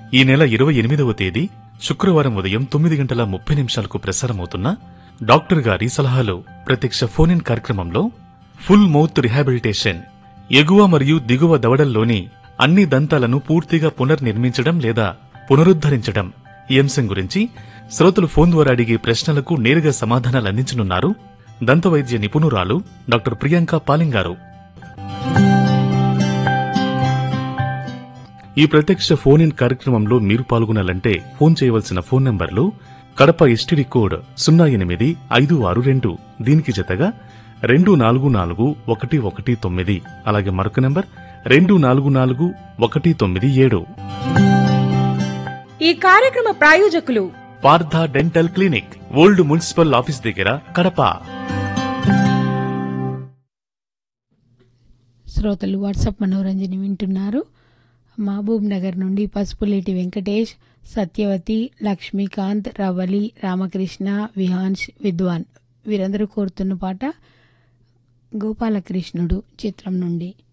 ఈ నెల ఇరవై ఎనిమిదవ తేదీ శుక్రవారం ఉదయం తొమ్మిది గంటల ముప్పై నిమిషాలకు ప్రసారమవుతున్న డాక్టర్ గారి సలహాలు ప్రత్యక్ష ఫోన్ ఇన్ కార్యక్రమంలో ఫుల్ మౌత్ రిహాబిలిటేషన్ ఎగువ మరియు దిగువ దవడల్లోని అన్ని దంతాలను పూర్తిగా పునర్నిర్మించడం లేదా పునరుద్ధరించడం ఈ అంశం గురించి శ్రోతలు ఫోన్ ద్వారా అడిగే ప్రశ్నలకు నేరుగా సమాధానాలు అందించనున్నారు దంతవైద్య నిపుణురాలు డాక్టర్ ప్రియాంక పాలింగారు ఈ ప్రత్యక్ష ఫోన్ ఇన్ కార్యక్రమంలో మీరు పాల్గొనాలంటే ఫోన్ చేయవలసిన ఫోన్ నంబర్లు కడప ఎస్టీడీ కోడ్ సున్నా ఎనిమిది ఐదు ఆరు రెండు దీనికి జతగా రెండు నాలుగు నాలుగు ఒకటి ఒకటి తొమ్మిది అలాగే మరొక నంబర్ రెండు నాలుగు నాలుగు ఒకటి తొమ్మిది ఏడు ఈ కార్యక్రమ ప్రాయోజకులు Partha dental clinic old municipal office దగ్గర కడప శ్రోతలు వాట్సాప్ మనోరంజని వింటున్నారు మహబూబ్ నగర్ నుండి పసుపులేటి వెంకటేష్ సత్యవతి లక్ష్మీకాంత్ రవలి రామకృష్ణ విహాన్స్ విద్వాన్ వీరందరూ కోరుతున్న పాట గోపాలకృష్ణుడు చిత్రం నుండి